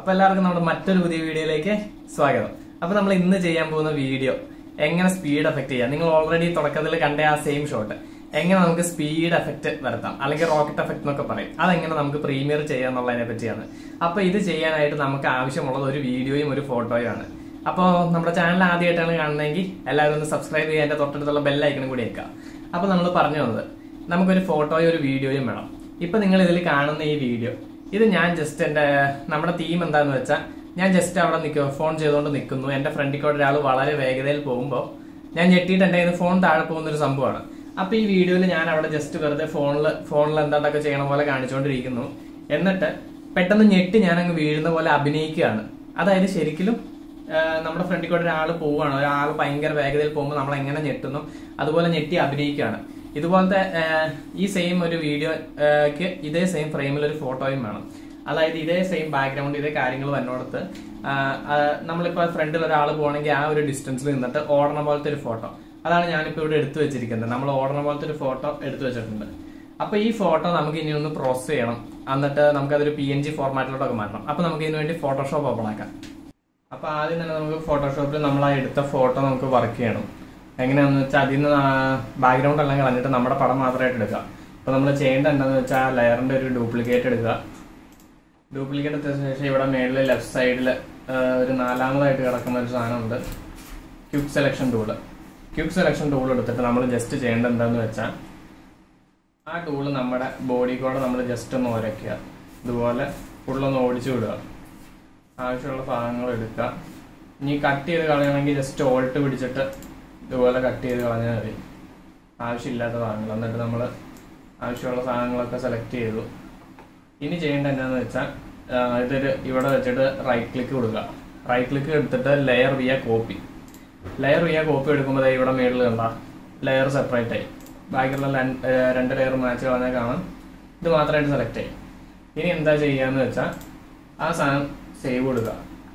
അപ്പൊ എല്ലാവർക്കും നമ്മുടെ മറ്റൊരു പുതിയ വീഡിയോയിലേക്ക് സ്വാഗതം അപ്പൊ നമ്മൾ ഇന്ന് ചെയ്യാൻ പോകുന്ന വീഡിയോ എങ്ങനെ സ്പീഡ് എഫക്ട് ചെയ്യാം നിങ്ങൾ ഓൾറെഡി തുടക്കത്തിൽ കണ്ട ആ സെയിം ഷോട്ട് എങ്ങനെ നമുക്ക് സ്പീഡ് എഫക്ട് വരുത്താം അല്ലെങ്കിൽ റോക്കറ്റ് എഫക്ട് എന്നൊക്കെ പറയും അതെങ്ങനെ നമുക്ക് പ്രീമിയർ ചെയ്യാന്നുള്ളതിനെ പറ്റിയാണ് അപ്പൊ ഇത് ചെയ്യാനായിട്ട് നമുക്ക് ആവശ്യമുള്ളത് ഒരു വീഡിയോയും ഒരു ഫോട്ടോയും ആണ് അപ്പോൾ നമ്മുടെ ചാനൽ ആദ്യമായിട്ടാണ് കാണുന്നതെങ്കിൽ എല്ലാവരും ഒന്ന് സബ്സ്ക്രൈബ് ചെയ്യാൻ എൻ്റെ തൊട്ടടുത്തുള്ള ബെല്ലൈക്കണും കൂടി വെക്കാം അപ്പൊ നമ്മൾ പറഞ്ഞു വന്നത് നമുക്കൊരു ഫോട്ടോയും ഒരു വീഡിയോയും വേണം ഇപ്പൊ നിങ്ങൾ ഇതിൽ കാണുന്ന ഈ വീഡിയോ ഇത് ഞാൻ ജസ്റ്റ് എന്റെ നമ്മുടെ തീം എന്താന്ന് വെച്ചാൽ ഞാൻ ജസ്റ്റ് അവിടെ നിൽക്കുക ഫോൺ ചെയ്തുകൊണ്ട് നിൽക്കുന്നു എന്റെ ഫ്രണ്ടിൽ കൂടെ ഒരാൾ വളരെ വേഗതയിൽ പോകുമ്പോൾ ഞാൻ ഞെട്ടിയിട്ട് എന്റെ കയ്യിൽ ഫോൺ താഴെ പോകുന്ന ഒരു സംഭവമാണ് അപ്പൊ ഈ വീഡിയോയിൽ ഞാൻ അവിടെ ജസ്റ്റ് വെറുതെ ഫോണിൽ ഫോണിൽ എന്താണ്ടൊക്കെ ചെയ്യണ പോലെ കാണിച്ചുകൊണ്ടിരിക്കുന്നു എന്നിട്ട് പെട്ടെന്ന് ഞെട്ടി ഞാൻ അങ്ങ് വീഴുന്ന പോലെ അഭിനയിക്കുകയാണ് അതായത് ശരിക്കും ആഹ് നമ്മുടെ ഫ്രണ്ടിൽ കൂടെ ഒരാൾ പോവുകയാണ് ഒരാൾ ഭയങ്കര വേഗതയിൽ പോകുമ്പോൾ നമ്മൾ എങ്ങനെ ഞെട്ടുന്നു അതുപോലെ ഞെട്ടി അഭിനയിക്കുകയാണ് ഇതുപോലത്തെ ആഹ് ഈ സെയിം ഒരു വീഡിയോക്ക് ഇതേ സെയിം ഫ്രെയിമിൽ ഒരു ഫോട്ടോയും വേണം അതായത് ഇതേ സെയിം ബാക്ക്ഗ്രൗണ്ട് ഇതേ കാര്യങ്ങൾ വന്നോടത്ത് ആഹ് ആഹ് നമ്മളിപ്പോ ഫ്രണ്ടിൽ ഒരാൾ പോകണമെങ്കിൽ ആ ഒരു ഡിസ്റ്റൻസിൽ നിന്നിട്ട് ഓടണ പോലത്തെ ഒരു ഫോട്ടോ അതാണ് ഞാനിപ്പോ ഇവിടെ എടുത്തു വെച്ചിരിക്കുന്നത് നമ്മൾ ഓടണ പോലത്തെ ഒരു ഫോട്ടോ എടുത്തു വെച്ചിട്ടുണ്ട് അപ്പൊ ഈ ഫോട്ടോ നമുക്ക് ഇനി ഒന്ന് പ്രോസസ് ചെയ്യണം എന്നിട്ട് നമുക്കതൊരു പി എൻ ജി ഫോർമാറ്റിലോട്ടൊക്കെ മാറ്റണം അപ്പൊ നമുക്ക് ഇതിനു വേണ്ടി ഫോട്ടോഷോപ്പ് ഓപ്പൺ ആക്കാം അപ്പൊ ആദ്യം തന്നെ നമുക്ക് ഫോട്ടോഷോപ്പിൽ നമ്മൾ ആ എടുത്ത ഫോട്ടോ നമുക്ക് വർക്ക് ചെയ്യണം എങ്ങനെയാണെന്ന് വെച്ചാൽ അതിൽ നിന്ന് ബാക്ക്ഗ്രൗണ്ട് എല്ലാം കളഞ്ഞിട്ട് നമ്മുടെ പടം മാത്രമായിട്ട് എടുക്കുക അപ്പൊ നമ്മൾ ചെയ്യേണ്ടത് എന്താണെന്ന് വെച്ചാൽ ആ ലെയറിന്റെ ഒരു ഡ്യൂപ്ലിക്കേറ്റ് എടുക്കുക ഡ്യൂപ്ലിക്കേറ്റ് എടുത്ത ശേഷം ഇവിടെ മേളിൽ ലെഫ്റ്റ് സൈഡിൽ ഒരു നാലാമതായിട്ട് കിടക്കുന്ന ഒരു സാധനമുണ്ട് cube selection tool cube selection tool എടുത്തിട്ട് നമ്മൾ ജസ്റ്റ് ചെയ്യേണ്ടത് എന്താണെന്ന് വെച്ചാൽ ആ ടൂള് നമ്മുടെ ബോഡി കൂടെ നമ്മൾ ജസ്റ്റ് ഒന്ന് ഉരയ്ക്കുക ഇതുപോലെ ഫുള്ളൊന്ന് ഓടിച്ചു വിടുക ആവശ്യമുള്ള ഭാഗങ്ങൾ എടുക്കുക ഇനി കട്ട് ചെയ്ത് കളയണമെങ്കിൽ ജസ്റ്റ് ഓൾട്ട് പിടിച്ചിട്ട് ഇതുപോലെ കട്ട് ചെയ്ത് കളഞ്ഞാൽ മതി ആവശ്യമില്ലാത്ത ഭാഗങ്ങൾ എന്നിട്ട് നമ്മൾ ആവശ്യമുള്ള സാധനങ്ങളൊക്കെ സെലക്ട് ചെയ്തു ഇനി ചെയ്യേണ്ട എന്താണെന്ന് വെച്ചാൽ ആ, ഇതൊരു ഇവിടെ വെച്ചിട്ട് റൈറ്റ് ക്ലിക്ക് കൊടുക്കുക റൈറ്റ് ക്ലിക്ക് എടുത്തിട്ട് layer via copy layer via copy എടുക്കുമ്പോൾ ദേ ഇവിടെ മേളിൽ കണ്ട ലെയർ സെപ്പറേറ്റ് ആയി ബാക്കിയുള്ള len- ഏ, രണ്ട് ലെയർ മാച്ച് കളഞ്ഞാൽ കാണാം ഇത് മാത്രമായിട്ട് സെലക്ട് ചെയ്യും ഇനി എന്താ ചെയ്യാന്ന് വെച്ചാൽ ആ സാധനം സേവ് കൊടുക്കുക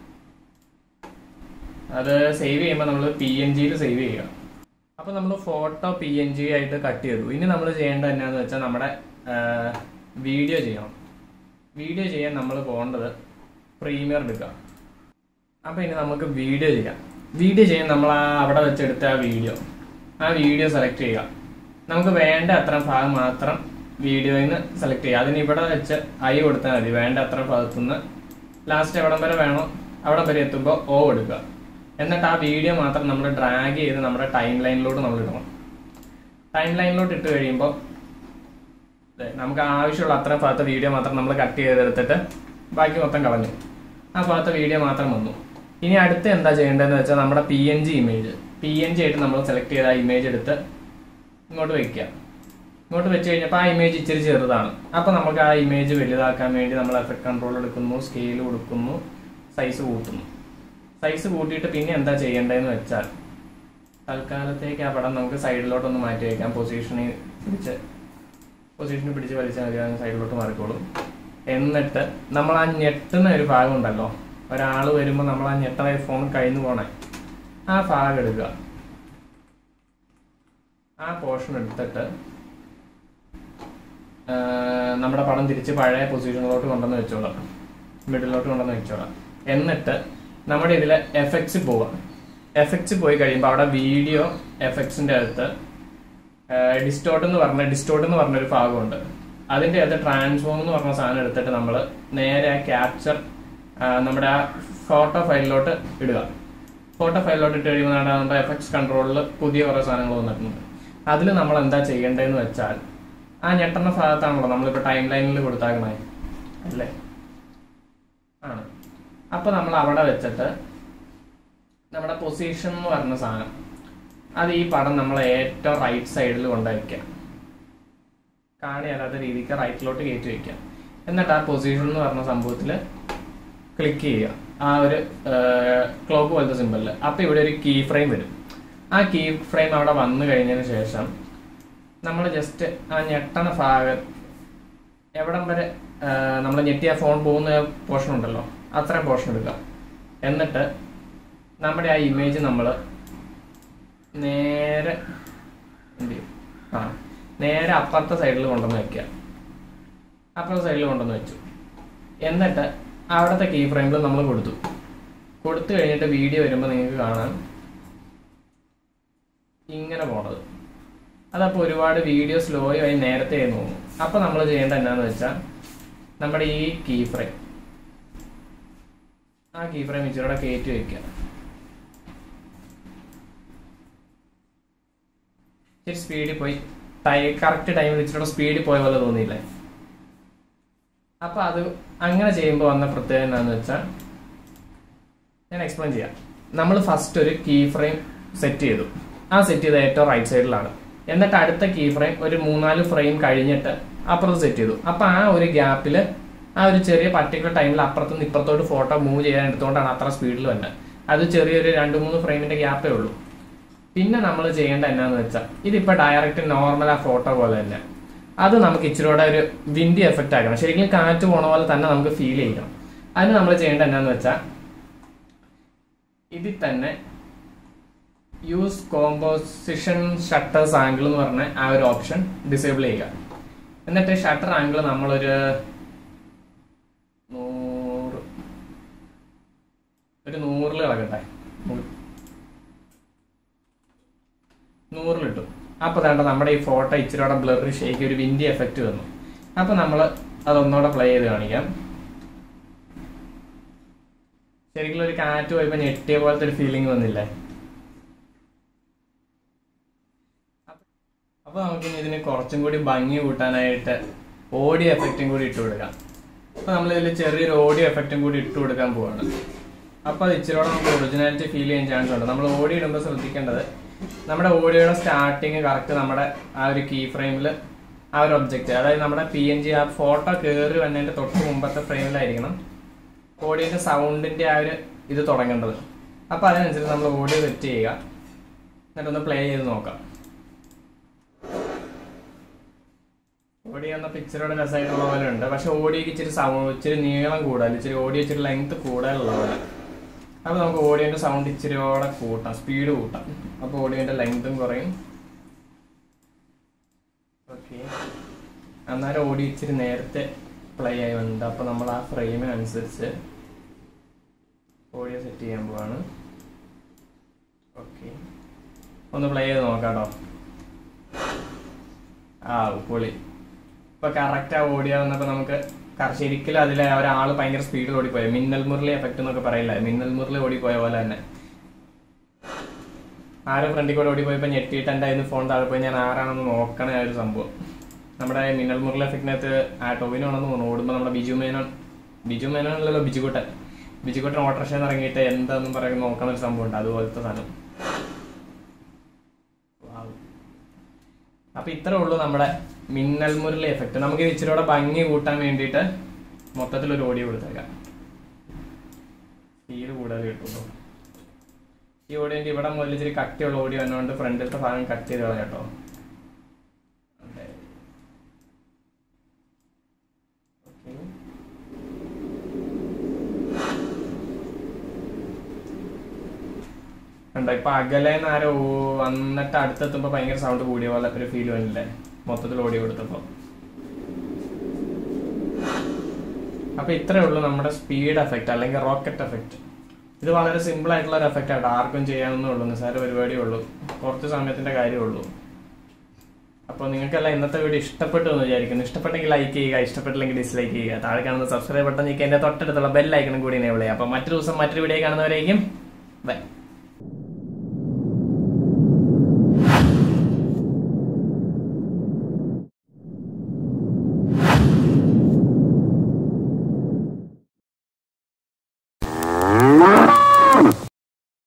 അത് സേവ് ചെയ്യുമ്പോൾ നമ്മൾ പി എൻ ജിയിൽ സേവ് ചെയ്യുക അപ്പൊ നമ്മൾ ഫോട്ടോ പി എൻ ജി ആയിട്ട് കട്ട് ചെയ്തു ഇനി നമ്മൾ ചെയ്യേണ്ടത് എന്നാന്ന് വെച്ചാൽ നമ്മുടെ വീഡിയോ ചെയ്യണം വീഡിയോ ചെയ്യാൻ നമ്മൾ പോകേണ്ടത് പ്രീമിയർ എടുക്കുക അപ്പൊ ഇനി നമുക്ക് വീഡിയോ ചെയ്യാം വീഡിയോ ചെയ്യാൻ നമ്മൾ ആ അവിടെ വെച്ചെടുത്ത ആ വീഡിയോ ആ വീഡിയോ സെലക്ട് ചെയ്യുക നമുക്ക് വേണ്ട അത്ര ഭാഗം മാത്രം വീഡിയോയിൽ നിന്ന് സെലക്ട് ചെയ്യുക അതിന് ഇവിടെ വെച്ച് ഐ കൊടുത്താൽ മതി വേണ്ട അത്ര ഭാഗത്തുനിന്ന് ലാസ്റ്റ് എവിടം വരെ വേണോ അവിടം വരെ എത്തുമ്പോൾ ഓ എടുക്കുക എന്നിട്ട് ആ വീഡിയോ മാത്രം നമ്മൾ ഡ്രാഗ് ചെയ്ത് നമ്മുടെ ടൈം ലൈനിലോട്ട് നമ്മൾ ഇടണം ടൈം ലൈനിലോട്ട് ഇട്ട് കഴിയുമ്പോൾ ദേ, നമുക്ക് ആവശ്യമുള്ള അത്ര ഭാഗത്തെ വീഡിയോ മാത്രം നമ്മൾ കട്ട് ചെയ്തെടുത്തിട്ട് ബാക്കി മൊത്തം കളഞ്ഞു ആ ഭാഗത്തെ വീഡിയോ മാത്രം വന്നു ഇനി അടുത്ത് എന്താ ചെയ്യേണ്ടതെന്ന് വെച്ചാൽ നമ്മുടെ P N G image P N G ആയിട്ട് നമ്മൾ സെലക്ട് ചെയ്ത ആ ഇമേജ് എടുത്ത് ഇങ്ങോട്ട് വെക്കുക ഇങ്ങോട്ട് വെച്ച് കഴിഞ്ഞപ്പോൾ ആ ഇമേജ് ഇച്ചിരി ചെറുതാണ് അപ്പോൾ നമുക്ക് ആ ഇമേജ് വലുതാക്കാൻ വേണ്ടി നമ്മൾ എഫക്ട് കൺട്രോൾ എടുക്കുന്നു സ്കെയിൽ കൊടുക്കുന്നു സൈസ് കൂട്ടുന്നു സൈസ് കൂട്ടിയിട്ട് പിന്നെ എന്താ ചെയ്യേണ്ടതെന്ന് വെച്ചാൽ തൽക്കാലത്തേക്ക് ആ പടം നമുക്ക് സൈഡിലോട്ടൊന്ന് മാറ്റി വയ്ക്കാം പൊസിഷനിൽ പിടിച്ച് പൊസിഷനിൽ പിടിച്ച് വലിച്ചാൽ മതി അങ്ങ് സൈഡിലോട്ട് മാറിക്കോളും എന്നിട്ട് നമ്മൾ ആ ഞെട്ടുന്ന ഒരു ഭാഗം ഉണ്ടല്ലോ ഒരാൾ വരുമ്പോൾ നമ്മൾ ആ ഞെട്ടണ ഫോൺ കഴിഞ്ഞു പോണേ ആ ഭാഗം എടുക്കുക ആ പോർഷൻ എടുത്തിട്ട് ആ, നമ്മുടെ പടം തിരിച്ച് പഴയ പൊസിഷനിലോട്ട് കൊണ്ടുവന്ന് വെച്ചോളാം മിഡിലോട്ട് കൊണ്ടുവന്ന് വെച്ചോളാം എന്നിട്ട് നമ്മുടെ ഇതിൽ എഫക്ട്സ് പോവാം എഫക്ട്സ് പോയി കഴിയുമ്പോൾ അവിടെ വീഡിയോ എഫക്ട്സിന്റെ അകത്ത് ഡിസ്റ്റോട്ട് എന്ന് പറഞ്ഞ ഡിസ്റ്റോട്ട് എന്ന് പറഞ്ഞൊരു ഭാഗമുണ്ട് അതിന്റെ അകത്ത് ട്രാൻസ്ഫോം എന്ന് പറഞ്ഞ സാധനം എടുത്തിട്ട് നമ്മൾ നേരെ ആ ക്യാപ്ചർ നമ്മുടെ ആ ഫോട്ടോ ഫയലിലോട്ട് ഇടുക ഫോട്ടോ ഫയലിലോട്ട് ഇട്ട് കഴിയുമ്പോൾ നമ്മുടെ നമ്മുടെ എഫക്ട്സ് കൺട്രോളിൽ പുതിയ കുറേ സാധനങ്ങൾ വന്നിട്ടുണ്ട് അതിൽ നമ്മൾ എന്താ ചെയ്യേണ്ടതെന്ന് വെച്ചാൽ ആ ഞെട്ടുന്ന ഭാഗത്താണല്ലോ നമ്മളിപ്പോൾ ടൈം ലൈനിൽ കൊടുത്താക്കണേ അല്ലേ ആണ് അപ്പൊ നമ്മൾ അവിടെ വെച്ചിട്ട് നമ്മുടെ പൊസിഷൻ എന്ന് പറഞ്ഞ സാധനം അത് ഈ പടം നമ്മൾ ഏറ്റവും റൈറ്റ് സൈഡിൽ കൊണ്ടുവയ്ക്കാം കാണിയല്ലാത്ത രീതിക്ക് റൈറ്റിലോട്ട് കയറ്റി വയ്ക്കാം എന്നിട്ട് ആ പൊസിഷൻ എന്ന് പറഞ്ഞ സംഭവത്തിൽ ക്ലിക്ക് ചെയ്യുക ആ ഒരു ക്ലോക്ക് പോലത്തെ സിമ്പിളിൽ അപ്പൊ ഇവിടെ ഒരു കീ ഫ്രെയിം വരും ആ കീ ഫ്രെയിം അവിടെ വന്നു കഴിഞ്ഞതിന് ശേഷം നമ്മൾ ജസ്റ്റ് ആ ഞെട്ടണ ഭാഗം എവിടം വരെ നമ്മൾ ഞെട്ടിയ ഫോൺ പോകുന്ന പോർഷൻ ഉണ്ടല്ലോ അത്രയും പോർഷൻ എടുക്കുക എന്നിട്ട് നമ്മുടെ ആ ഇമേജ് നമ്മൾ നേരെ എന്ത് ചെയ്യും ആ നേരെ അപ്പുറത്തെ സൈഡിൽ കൊണ്ടുവന്ന് വെക്കുക അപ്പുറത്തെ സൈഡിൽ കൊണ്ടുവന്ന് വെച്ചു എന്നിട്ട് അവിടുത്തെ കീ ഫ്രെയിമിൽ നമ്മൾ കൊടുത്തു കൊടുത്തു കഴിഞ്ഞിട്ട് വീഡിയോ വരുമ്പോൾ നിങ്ങൾക്ക് കാണാം ഇങ്ങനെ പോണത് അതപ്പോൾ ഒരുപാട് വീഡിയോ സ്ലോ ആയി നേരത്തെ ആയി തോന്നും അപ്പോൾ നമ്മൾ ചെയ്യേണ്ട എന്നാന്ന് വെച്ചാൽ നമ്മുടെ ഈ കീ ഫ്രെയിം ആ കീ ഫ്രെയിം ഇച്ചിരൂടെ കയറ്റി വെക്കുക ഇച്ചിരി സ്പീഡിൽ പോയി ടൈ കറക്റ്റ് ടൈമിൽ ഇച്ചിരി സ്പീഡിൽ പോയ പോലെ തോന്നിയില്ലേ അപ്പൊ അത് അങ്ങനെ ചെയ്യുമ്പോൾ വന്ന പ്രത്യേകത എന്താണെന്ന് വെച്ചാൽ ഞാൻ എക്സ്പ്ലെയിൻ ചെയ്യാം നമ്മൾ ഫസ്റ്റ് ഒരു കീ ഫ്രെയിം സെറ്റ് ചെയ്തു ആ സെറ്റ് ചെയ്ത ഏറ്റവും റൈറ്റ് സൈഡിലാണ് എന്നിട്ട് അടുത്ത കീ ഫ്രെയിം ഒരു മൂന്നാല് ഫ്രെയിം കഴിഞ്ഞിട്ട് അപ്പുറത്ത് സെറ്റ് ചെയ്തു അപ്പൊ ആ ഒരു ഗ്യാപ്പിൽ ആ ഒരു ചെറിയ പർട്ടിക്കുലർ ടൈമിൽ അപ്പുറത്തുനിന്ന് ഇപ്പുറത്തോട്ട് ഫോട്ടോ മൂവ് ചെയ്യാൻ എടുത്തുകൊണ്ടാണ് അത്ര സ്പീഡിൽ വന്നത് അത് ചെറിയൊരു രണ്ട് മൂന്ന് ഫ്രെയിമിന്റെ ഗ്യാപ്പേ ഉള്ളൂ പിന്നെ നമ്മൾ ചെയ്യേണ്ട എന്നാന്ന് വെച്ചാൽ ഇതിപ്പോ ഡയറക്റ്റ് നോർമൽ ആ ഫോട്ടോ പോലെ തന്നെ അത് നമുക്ക് ഇച്ചിരി കൂടെ ഒരു വിൻഡി എഫക്റ്റ് ആക്കണം ശരിക്കും കാറ്റ് പോണ പോലെ തന്നെ നമുക്ക് ഫീൽ ചെയ്യണം അതിന് നമ്മൾ ചെയ്യേണ്ട എന്നാന്ന് വെച്ചാൽ ഇതിൽ തന്നെ യൂസ് കോമ്പോസിഷൻ ഷട്ടേഴ്സ് ആംഗിൾ എന്ന് പറഞ്ഞ ആ ഒരു ഓപ്ഷൻ ഡിസേബിൾ ചെയ്യുക എന്നിട്ട് ഷട്ടർ ആംഗിൾ നമ്മളൊരു നൂറ് ഒരു നൂറിൽ കളകട്ടെ നൂറിലിട്ടു അപ്പൊ വേണ്ട നമ്മുടെ ഈ ഫോട്ടോ ഇച്ചിരി കൂടെ ബ്ലറി ഷേക്ക് ഒരു വിൻഡി എഫക്റ്റ് വന്നു അപ്പൊ നമ്മൾ അതൊന്നുകൂടെ പ്ലേ ചെയ്ത് കാണിക്കാം ശരിക്കും ഒരു കാറ്റ് പോയപ്പോ ഞെട്ടിയ പോലത്തെ ഒരു ഫീലിംഗ് വന്നില്ലേ അപ്പൊ നമുക്ക് ഇനി ഇതിന് കുറച്ചും കൂടി ഭംഗി കൂട്ടാനായിട്ട് ഓഡിയോ എഫക്റ്റും കൂടി ഇട്ട് കൊടുക്കാം അപ്പൊ നമ്മൾ ഇതിൽ ചെറിയൊരു ഓഡിയോ എഫക്റ്റും കൂടി ഇട്ട് കൊടുക്കാൻ പോവാണ് അപ്പൊ അത് ഇച്ചിരി കൂടെ നമുക്ക് ഒറിജിനാലിറ്റി ഫീൽ ചെയ്യാൻ ചാൻസ് ഉണ്ട് നമ്മൾ ഓഡിയോ ഇടുമ്പോൾ ശ്രദ്ധിക്കേണ്ടത് നമ്മുടെ ഓഡിയോയുടെ സ്റ്റാർട്ടിങ് കറക്റ്റ് നമ്മുടെ ആ ഒരു കീ ഫ്രെയിമിൽ ആ ഒരു ഒബ്ജക്റ്റ് അതായത് നമ്മുടെ പി എൻ ജി ആ ഫോട്ടോ കയറി വന്നതിന്റെ തൊട്ട് മുമ്പത്തെ ഫ്രെയിമിലായിരിക്കണം ഓഡിയോന്റെ സൗണ്ടിന്റെ ആ ഒരു ഇത് തുടങ്ങേണ്ടത് അപ്പൊ അതിനനുസരിച്ച് നമ്മൾ ഓഡിയോ സെറ്റ് ചെയ്യുക എന്നിട്ടൊന്ന് പ്ലേ ചെയ്ത് നോക്കാം ഓഡിയോ എന്ന പിക്ചറോടെ രസമായിട്ടുള്ള പോലെ ഉണ്ട് പക്ഷെ ഓഡിയോക്ക് ഇച്ചിരി സൗണ്ട് ഇച്ചിരി നീളം കൂടുതൽ ഇച്ചിരി ഓഡിയോ ഇച്ചിരി ലെങ്ത് കൂടുതലുള്ള പോലെ അപ്പൊ നമുക്ക് ഓഡിയോന്റെ സൗണ്ട് ഇച്ചിരിയോടെ കൂട്ടാം സ്പീഡ് കൂട്ടാം അപ്പൊ ഓഡിയോന്റെ ലെങ്തും കുറയും ഓക്കെ അന്നേരം ഓഡിയോ ഇച്ചിരി നേരത്തെ പ്ലേ ആയി വന്നിട്ട് അപ്പൊ നമ്മൾ ആ ഫ്രെയിമിനനുസരിച്ച് ഓഡിയോ സെറ്റ് ചെയ്യാൻ പോവാണ് ഓക്കെ ഒന്ന് പ്ലേ ചെയ്ത് നോക്കാം കേട്ടോ ആ പൊളി ഇപ്പൊ കറക്റ്റ് ആ ഓഡിയോ വന്നപ്പോ നമുക്ക് കറ- ശരിക്കും അതിലെ ഒരാള് ഭയങ്കര സ്പീഡിൽ ഓടിപ്പോയി മിന്നൽ മുരളി എഫക്ട് എന്നൊക്കെ പറയില്ല മിന്നൽ മുരളി ഓടിപ്പോയ പോലെ തന്നെ ആരും ഫ്രണ്ടിൽ കൂടെ ഓടിപ്പോയപ്പോ ഞെട്ടിയിട്ട് എന്റെ അതിന് ഫോൺ താഴെ പോയി ഞാൻ ആരാണെന്ന് നോക്കണ ആ ഒരു സംഭവം നമ്മുടെ മിന്നൽ മുരളി എഫക്റ്റിനകത്ത് ആ ടൊവിനാണെന്ന് തോന്നുന്നു ഓടുമ്പോൾ നമ്മുടെ ബിജു മേനോൻ ബിജു മേനോൻ അല്ലല്ലോ ബിജുക്കുട്ടൻ ബിജുക്കുട്ടൻ ഓട്ടോറിക്ഷയിൽ നിന്ന് ഇറങ്ങിയിട്ട് എന്താന്നും പറയുന്ന നോക്കണ ഒരു സംഭവം ഉണ്ട് അതുപോലത്തെ സാധനം Wow. അപ്പൊ ഇത്രേ ഉള്ളൂ നമ്മുടെ മിന്നൽ മുരളി എഫക്ട് നമുക്ക് ഇത് ഇച്ചിരി കൂടെ ഭംഗി കൂട്ടാൻ വേണ്ടിയിട്ട് മൊത്തത്തിൽ ഒരു ഓഡിയോ കൊടുത്തേക്കാം ഫീല് കൂടുതൽ കിട്ടുള്ളൂ ഈ ഓഡിയോന്റെ ഇവിടെ മുതൽ ഇച്ചിരി കട്ടിയുള്ള ഓഡിയോ വന്നുകൊണ്ട് ഫ്രണ്ടിലത്തെ ഭാഗം കട്ട് ചെയ്ത് കളയാം കേട്ടോ അതെ. Okay. കണ്ടോ ഇപ്പൊ അകലേന്ന് ആരോ വന്നിട്ട് അടുത്തെത്തുമ്പോ ഭയങ്കര സൗണ്ട് കൂടിയ പോലെ ഒരു ഫീൽ വന്നില്ലേ മൊത്തത്തിൽ ഓടി കൊടുത്തപ്പോ അപ്പൊ ഇത്രേ ഉള്ളൂ നമ്മുടെ സ്പീഡ് എഫക്റ്റ് അല്ലെങ്കിൽ റോക്കറ്റ് എഫക്റ്റ് ഇത് വളരെ സിമ്പിൾ ആയിട്ടുള്ള ഒരു എഫക്റ്റ് ആട്ടോ ആർക്കും ചെയ്യാവുന്നേ ഉള്ളൂ നിസ്സാര പരിപാടിയേ ഉള്ളൂ കുറച്ച് സമയത്തിന്റെ കാര്യമേ ഉള്ളൂ അപ്പോൾ നിങ്ങൾക്കെല്ലാം ഇന്നത്തെ വീഡിയോ ഇഷ്ടപ്പെട്ടു എന്ന് വിചാരിക്കുന്നു ഇഷ്ടപ്പെട്ടെങ്കിൽ ലൈക്ക് ചെയ്യുക ഇഷ്ടപ്പെട്ടില്ലെങ്കിൽ ഡിസ്ലൈക്ക് ചെയ്യുക താഴെ കാണുന്ന സബ്സ്ക്രൈബ് ബട്ടൺ നീക്കി എന്റെ തൊട്ടടുത്തുള്ള ബെൽ ഐക്കണും കൂടി എനേബിൾ ചെയ്യുക അപ്പോൾ മറ്റൊരു ദിവസം മറ്റൊരു വീഡിയോ കാണുന്നവരേക്കും ബൈ